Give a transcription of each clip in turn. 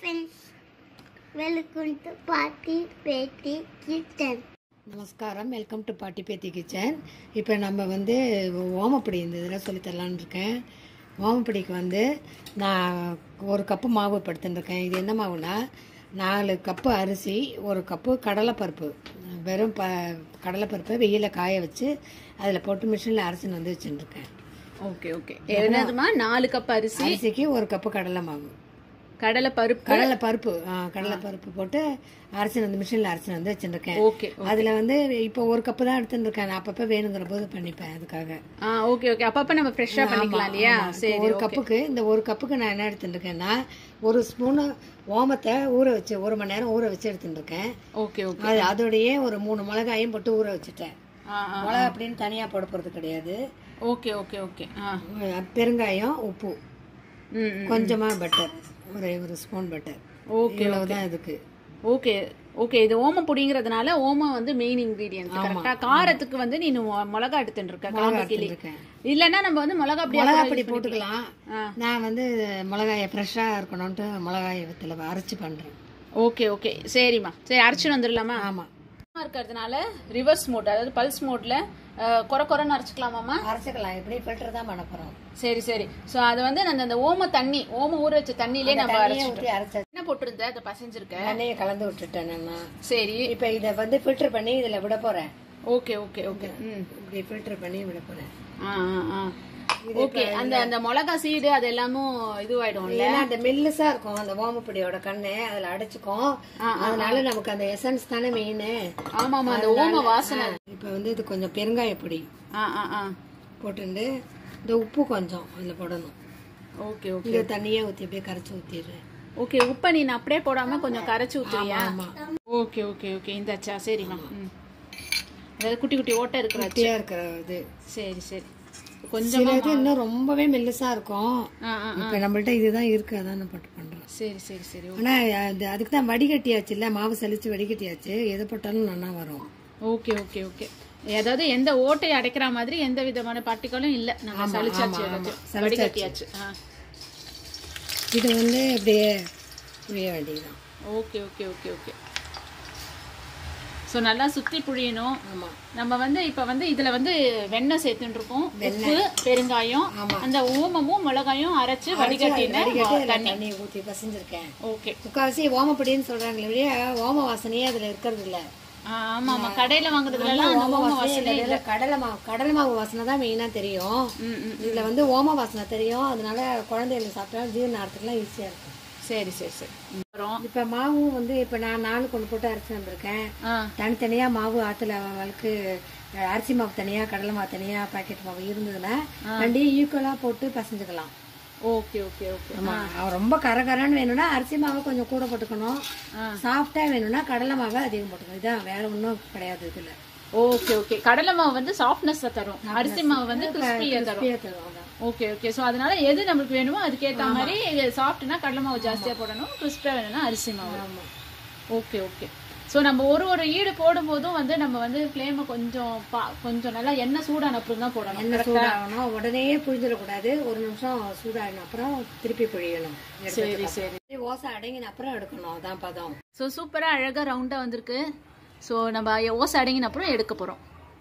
Friends welcome to பாட்டி பேட்டி kitchen நமஸ்காரம் வெல்கம் டு பாட்டி பேத்தி கிச்சன் இப்போ நம்ம வந்து ஓமப்பொடி இந்த இதில் சொல்லித்தரலான்னு இருக்கேன் ஓமப்பொடிக்கு வந்து நான் ஒரு கப்பு மாவு படுத்துட்டுருக்கேன் இது என்ன மாவுனா நாலு கப்பு அரிசி ஒரு கப்பு கடலைப்பருப்பு வெறும் ப கடலைப்பருப்பை வெயிலில் காய வச்சு அதில் போட்டு மிஷினில் அரைச்சின்னு வந்து வச்சுட்டுருக்கேன் ஓகே ஓகே என்னதுமா நாலு கப் அரிசி அரிசிக்கு ஒரு கப்பு கடலை மாவு கடலை பருப்பு கடலை பருப்பு ஆ கடலை பருப்பு போட்டு அரைச்சின்னு வந்து மிஷினில் அரைச்சின்னு வந்து வச்சுருக்கேன் ஓகே அதில் வந்து இப்போ ஒரு கப்பு தான் எடுத்துட்டு இருக்கேன் நான் அப்பப்போ வேணுங்கிற போது பண்ணிப்பேன் அதுக்காக ஆ ஓகே ஓகே அப்பப்ப நம்ம ஃப்ரெஷ்ஷா பண்ணிக்கலாம் இல்லையா ஆமா. இப்போ சரி ஒரு கப்புக்கு இந்த ஒரு கப்புக்கு நான் என்ன எடுத்துட்டு இருக்கேன்னா ஒரு ஸ்பூனு ஓமத்தை ஊற வச்சு ஒரு மணி நேரம் ஊற வச்சு எடுத்துட்டு இருக்கேன் ஓகே ஓகே அது அதோடயே ஒரு மூணு மிளகாயும் போட்டு ஊற வச்சுட்டேன் ஆ ஆ மிளகா அப்படின்னு தனியாக போட போகிறது கிடையாது ஓகே ஓகே ஓகே ஆ பெருங்காயம் உப்பு ம் ம். கொஞ்சமாக பட்டர் ஒரு ஒரு ஸ்பூன் பட்டர் ஓகே இவ்வளவுதான் இதுக்கு ஓகே ஓகே இது ஓமம் பொடிங்கிறதுனால ஓமம் வந்து மெயின் இன்கிரீடியன்ட் கரெக்டா காரத்துக்கு வந்து நீ மொ- மிளகா எடுத்துட்டு இருக்க காந்த கிளி இருக்கேன் இல்லன்னா நம்ம வந்து மிளகா அப்படியே மிளகா பொடி போட்டுக்கலாம் ஆ. நான் வந்து மிளகாயை ஃப்ரெஷ்ஷாக இருக்கணும்ட்டு மிளகாயை வத்தில் அரைச்சி பண்ணுறேன் ஓகே ஓகே சரிம்மா சரி அரைச்சிட்டு வந்துடலாமா ஆமாம் இருக்கிறதுனால ரிவர்ஸ் மோட் அதாவது பல்ஸ் மோட்ல குறை குறைன்னு அரைச்சிக்கலாமாம்மா அரைச்சிக்கலாம் எப்படி ஃபில்டர் தான் பண்ண போகிறோம் சரி சரி சோ அது வந்து அந்த அந்த ஓம தண்ணி ஓம ஊற வச்ச தண்ணியிலே நம்ம தண்ணியை அரைச்சிட்டோம் ஊற்றி அரைச்ச என்ன போட்டிருந்த அதை பசைஞ்சிருக்க தண்ணியை கலந்து விட்டுட்டேன் நான் சரி இப்போ இதை வந்து ஃபில்டர் பண்ணி இதில் விட போகிறேன் ஓகே ஓகே ஓகே ம் இப்படி ஃபில்டர் பண்ணி விட போகிறேன் ஆ ஆ ஆ ஓகே அந்த அந்த மிளகா சீடு அது எல்லாமும் இதுவாயிடும்ல ஏன்னா அந்த மெல்லுசா இருக்கும் அந்த ஓமப்பொடியோட கண்ணு அதுல அடைச்சுக்கும் அதனால நமக்கு அந்த எசன்ஸ் தானே மெயின் ஆமா ஆமா அந்த ஓம வாசனை இப்போ வந்து இது கொஞ்சம் பெருங்காய பொடி ஆ ஆ ஆ போட்டுண்டு இந்த உப்பு கொஞ்சம் அதில் போடணும் ஓகே ஓகே இது தண்ணியே ஊற்றி அப்படியே கரைச்சி ஊற்றிடுறேன் ஓகே உப்பை நீ அப்படியே போடாம கொஞ்சம் கரைச்சு ஊத்துறியா ஆமா ஓகே ஓகே ஓகே இந்தாச்சா சரிம்மா ம் அதாவது குட்டி குட்டி ஓட்டை இருக்கிற குட்டியாக இருக்கிற இது சரி சரி கொஞ்சம் சில இது இன்னும் ரொம்பவே மெல்லுசா இருக்கும் ஆ ஆ இப்போ நம்மள்ட்ட இதுதான் இருக்கு அதான் நான் போட்டு பண்ணுறேன் சரி சரி சரி ஆனா அது அதுக்கு தான் வடிகட்டியாச்சு இல்ல மாவு சலிச்சு வடிகட்டியாச்சு எதை போட்டாலும் நல்லா வரும் ஓகே ஓகே ஓகே அதாவது எந்த ஓட்டை அடைக்கிற மாதிரி எந்த விதமான பார்ட்டிகளும் இல்ல நம்ம சலிச்சாச்சு எல்லாத்தையும் வடிகட்டியாச்சு ஆ இது வந்து இப்படியே புரிய வேண்டியதுதான் okay okay okay okay so நல்லா சுத்தி புழியணும் ஆமா நம்ம வந்து இப்ப வந்து இதுல வந்து வெண்ணெய் சேர்த்துட்டு இருக்கோம் உப்பு பெருங்காயம் அந்த ஓமமும் மிளகாயும் அரைச்சு வடிகட்டின வடிகட்டி அதுல தண்ணி ஊற்றி பசஞ்சிருக்கேன் ஓகே முக்கால்வாசி ஓமப்படின்னு சொல்றாங்களே ஒழிய ஓம வாசனையே அதுல இருக்கிறது இல்ல ஆமா ஆமா கடையில வாங்குறதுல எல்லாம் அந்த ஓம ஓம வாசனை வாசனை இல்ல. கடலை மாவு கடலை மாவு வாசனை தான் மெயினா தெரியும் ம், ம். இதுல வந்து ஓம வாசனை தெரியும் அதனால குழந்தைகளுக்கு சாப்பிட்டா ஜீரண ஆகிறதுக்குலாம் ஈஸியா இருக்கும் சரி சரி சரி அப்புறம் இப்ப மாவும் வந்து இப்ப நான் நாலு கொண்டு போட்டு அரைச்சு வந்திருக்கேன் ஆ தனித்தனியா மாவு ஆத்துல வளர்க்கு அரிசி மாவு தனியா கடலை மாவு தனியா பாக்கெட் மாவு இருந்ததுன்னா ரெண்டையும் ஈக்குவலா போட்டு பசஞ்சுக்கலாம் ஓகே ஓகே ஓகே ஆமா அவ ரொம்ப கரகரன்னு வேணும்னா அரிசி மாவை கொஞ்சம் கூட போட்டுக்கணும் சாஃப்டா வேணும்னா கடலை மாவை அதிகம் போட்டுக்கணும் இதான் வேற ஒன்றும் கிடையாது இதுல ஓகே ஓகே கடலை மாவு வந்து சாஃப்ட்னஸ் தரும் அரிசி மாவு வந்து கிறிஸ்பியா தரும் கிறிஸ்பியா தரும் அதான். ஓகே ஓகே சோ அதனால எது நம்மளுக்கு வேணுமோ அதுக்கேத்த மாதிரி சாஃப்ட்னா கடலை மாவு ஜாஸ்தியா போடணும் கிறிஸ்பியா வேணும்னா அரிசி மாவு ஆமா ஓகே ஓகே சோ நம்ம ஒரு ஒரு ஈடு போடும் போதும் வந்து நம்ம வந்து ஃப்ளேமை கொஞ்சம் பா- கொஞ்சம் நல்லா எண்ணெய் சூடான அப்புறம் தான் போடணும் எண்ணெய் சூடாகணும் உடனே புழிஞ்சிடக்கூடாது ஒரு நிமிஷம் சூடாகின அப்புறம் திருப்பி புழியணும் சரி சரி ஓசை அடங்கின அப்புறம் எடுக்கணும் அதான் பதம் ஸோ சூப்பராக அழகாக ரவுண்டாக வந்திருக்கு ஸோ நம்ம ஓசை அடங்கின அப்புறம் எடுக்க போகிறோம்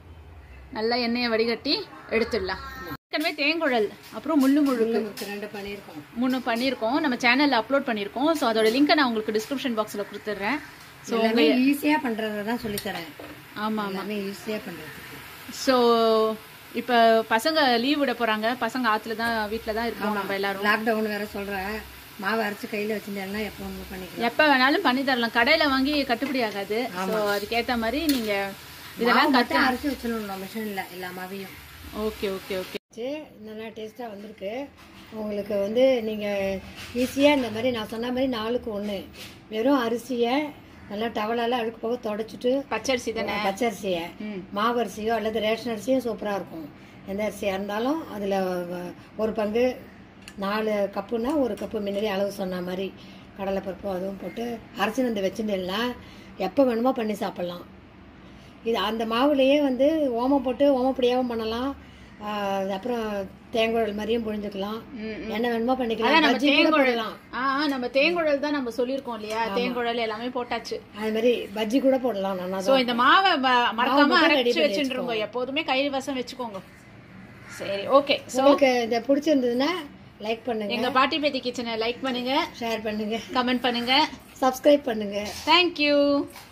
நல்லா எண்ணெயை வடிகட்டி எடுத்துடலாம் ஏற்கனவே தேங்குழல் அப்புறம் முள்ளு முழுக்கு நமக்கு ரெண்டு பண்ணியிருக்கோம் மூணு பண்ணியிருக்கோம் நம்ம சேனலில் அப்லோட் பண்ணியிருக்கோம் ஸோ அதோட லிங்கை நான் உங்களுக்கு டிஸ்கிரிப்ஷன் பாக்ஸில் கொடுத்துட்றேன் ஸோ எல்லாமே ஈஸியா பண்றதை தான் சொல்லித்தரேன் ஆமாம் எல்லாமே ஈஸியா பண்றதுக்கு ஸோ இப்போ பசங்க லீவ் விட போகிறாங்க பசங்க ஆற்றுல தான் வீட்டில் தான் இருக்கோம் நம்ம எல்லாரும் லாக்டவுன் வேற சொல்றேன் மாவு அரைச்சு கையில வச்சிருந்தேன்னா எப்போ ஒன்று பண்ணிக்கலாம் எப்போ வேணாலும் பண்ணி தரலாம் கடையில் வாங்கி கட்டுப்படி ஆகாது ஸோ அதுக்கேற்ற மாதிரி நீங்கள் இதெல்லாம் மாவு மட்டும் அரைச்சு வச்சிடணும் மிஷினில் எல்லா மாவையும் ஓகே ஓகே ஓகே வச்சு நல்லா டேஸ்ட்டாக வந்திருக்கு உங்களுக்கு வந்து நீங்கள் ஈஸியாக இந்த மாதிரி நான் சொன்ன மாதிரி நாளுக்கு ஒன்று வெறும் அரிசியை நல்லா டவலால் அழுக்கு போக தொடச்சிட்டு பச்சரிசி தானே பச்சரிசியை ம். மாவரிசியோ அல்லது ரேஷன் அரிசியும் சூப்பராக இருக்கும் எந்த அரிசியாக இருந்தாலும் அதில் ஒரு பங்கு நாலு கப்புனா ஒரு கப்பு முன்னாடி அளவு சொன்ன மாதிரி கடலைப்பருப்பு அதுவும் போட்டு அரைச்சி வந்து வச்சுட்டேன்னா எப்போ வேணுமோ பண்ணி சாப்பிட்லாம் இது அந்த மாவுலேயே வந்து ஓமம் போட்டு ஓமப்பொடியாகவும் பண்ணலாம் ஆஹ் அப்புறம் தேங்குழல் மாதிரியும் புழிஞ்சுக்கலாம் ம், என்ன வேணுமோ அதான் பண்ணிக்கலாம் நம்ம பஜ்ஜி கூட தேங்குழல் போடலாம் ஆ ஆ, நம்ம தேங்குழல் தான் நம்ம சொல்லியிருக்கோம் இல்லையா தேங்குழல் எல்லாமே போட்டாச்சு அது மாதிரி பஜ்ஜி கூட போடலாம் நல்லா சோ இந்த மாவை ம- மறக்காம மட்டும் ready அரைச்சு பண்ணி வச்சுருங்க எப்போதுமே கை வசம் வச்சுக்கோங்க சரி ஓகே சோ உங்களுக்கு இந்த பிடிச்சிருந்ததுன்னா லைக் பண்ணுங்க எங்க பாட்டி பேத்தி கிச்சனை லைக் பண்ணுங்க ஷேர் பண்ணுங்க கமெண்ட் பண்ணுங்க சப்ஸ்கிரைப் பண்ணுங்க தேங்க்யூ